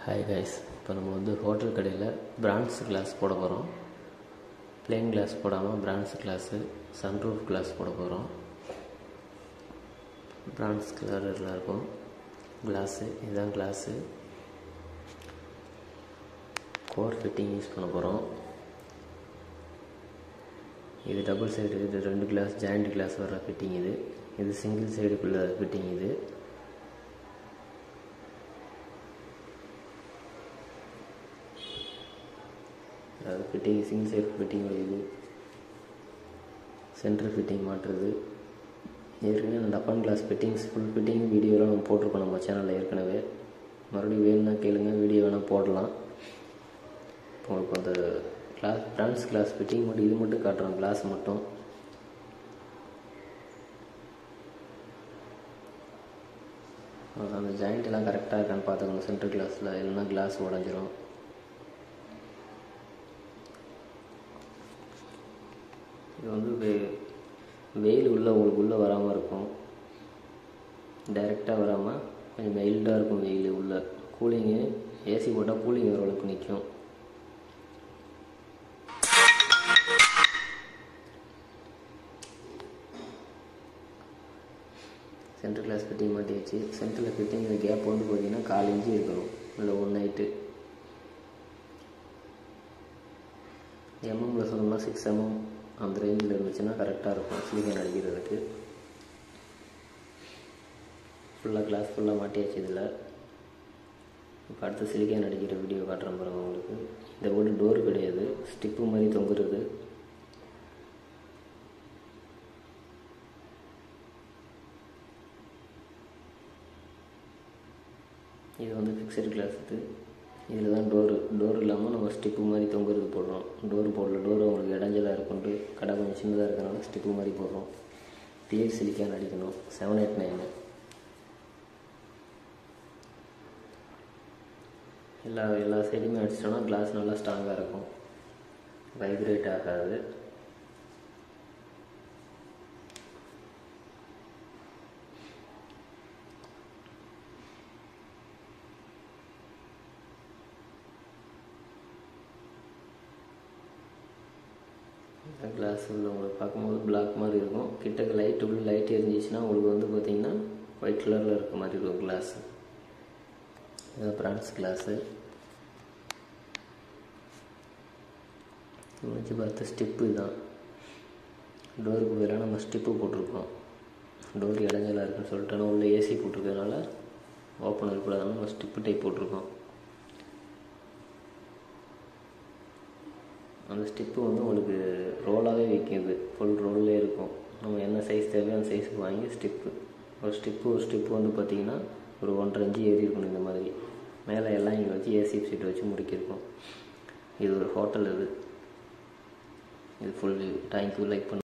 hi guys இப்போ நம்ம வந்து ஹோட்டல் கடையில் பிராண்ட்ஸ் கிளாஸ் போட போகிறோம் பிளெயின் கிளாஸ் போடாமல் பிராண்ட்ஸ் கிளாஸு சன்ரூஃப் கிளாஸ் போட போகிறோம் பிராண்ட்ஸ் கலரில் இருக்கும் கிளாஸு இதுதான் கிளாஸு கோர் ஃபிட்டிங் யூஸ் பண்ண போகிறோம் இது டபுள் சைடு இது ரெண்டு கிளாஸ் ஜாயிண்ட் கிளாஸ் வர ஃபிட்டிங் இது இது சிங்கிள் சைடுக்குள்ள ஃபிட்டிங் இது அதாவது ஃபிட்டிங் சிங்கிள் சைடு ஃபிட்டிங் இது சென்டர் ஃபிட்டிங் மாட்டுறது ஏற்கனவே அந்த டப்பான் கிளாஸ் ஃபிட்டிங்ஸ் ஃபுல் ஃபிட்டிங் வீடியோலாம் நம்ம போட்டிருக்கோம் நம்ம சேனலில் ஏற்கனவே மறுபடியும் வேணும்னா கேளுங்க வீடியோ வேணால் போடலாம் உங்களுக்கு அந்த கிளாஸ் பிரான்ஸ் கிளாஸ் ஃபிட்டிங் மட்டும் இது மட்டும் காட்டுறோம் கிளாஸ் மட்டும் அந்த ஜாயிண்ட் எல்லாம் கரெக்டாக இருக்கான்னு பார்த்துக்கணும் சென்டர் கிளாஸில் இல்லைன்னா கிளாஸ் உடஞ்சிரும் இது வந்து வெ வெயில் உள்ளே உங்களுக்கு உள்ளே வராமல் இருக்கும் டைரெக்டாக வராமல் கொஞ்சம் மைல்டாக இருக்கும் வெயில் உள்ளே கூலிங்கு ஏசி போட்டால் கூலிங் ஓரளவுக்கு நிற்கும் சென்டர் கிளாஸ் ஃபிட்டிங் மாட்டியாச்சு சென்டரில் ஃபிட்டிங் இந்த கேப் வந்து பார்த்தீங்கன்னா கால் இன்ச்சு இருக்கணும் இல்லை ஒன் நைட்டு எம்எம்மில் சொன்னோம்னா சிக்ஸ் எம்எம் அந்த ரேஞ்சில் இருந்துச்சுன்னா கரெக்டாக இருக்கும் சிலிக்கான் அடிக்கிறதுக்கு ஃபுல்லாக கிளாஸ் ஃபுல்லாக மாட்டியாச்சு இதில் இப்போ அடுத்து சிலிக்கான் அடிக்கிற வீடியோ காட்டுறேன் பாருங்க உங்களுக்கு இந்த போர்டு டோர் கிடையாது ஸ்டிப்பு மாதிரி தொங்குறது இது வந்து ஃபிக்ஸட் கிளாஸ் இது இதில் தான் டோரு டோர் இல்லாமல் நம்ம ஸ்டிப்பு மாதிரி தொங்குறது போடுறோம் டோர் போடல டோர் உங்களுக்கு இடைஞ்சலாக இருக்குன்ட்டு கடை கொஞ்சம் சின்னதாக இருக்கிறனால ஸ்டிப்பு மாதிரி போடுறோம் கிளியர் சிலிக்கான் அடிக்கணும் செவன் எயிட் நைனு எல்லா எல்லா சைடுமே அடிச்சிட்டோம்னா கிளாஸ் நல்லா ஸ்ட்ராங்காக இருக்கும் வைப்ரேட் ஆகாது கிளாஸ் உள்ள உங்களுக்கு பார்க்கும்போது பிளாக் மாதிரி இருக்கும் கிட்டக்க லைட் உள்ள லைட் எரிஞ்சிச்சுன்னா உங்களுக்கு வந்து பார்த்தீங்கன்னா ஒயிட் கலரில் இருக்க மாதிரி இருக்கும் கிளாஸ் இது பிரான்ஸ் கிளாஸு வச்சு பார்த்து ஸ்டிப்பு தான் டோருக்கு பதிலாக நம்ம ஸ்டிப்பு போட்டிருக்கோம் டோர் இடைஞ்சலாக இருக்குன்னு சொல்லிட்டு ஆனால் உள்ள ஏசி போட்டிருக்கறதுனால ஓப்பன் இருக்கக்கூடாதுனால நம்ம ஸ்டிப்பு டைப் போட்டிருக்கோம் அந்த ஸ்டிப்பு வந்து உங்களுக்கு ரோலாகவே விற்கிது ஃபுல் ரோல்லே இருக்கும் நம்ம என்ன சைஸ் தேவையோ அந்த சைஸுக்கு வாங்கி ஸ்டிப்பு ஒரு ஸ்டிப்பு ஒரு ஸ்டிப்பு வந்து பார்த்திங்கன்னா ஒரு ஒன்றரை இன்ச்சு ஏறி இருக்கணும் இந்த மாதிரி மேலே எல்லாம் இங்கே வச்சு ஏசி சீட் வச்சு முடிக்கிருக்கோம் இது ஒரு ஹோட்டல் இது இது ஃபுல் தேங்க்யூ லைக் பண்ணு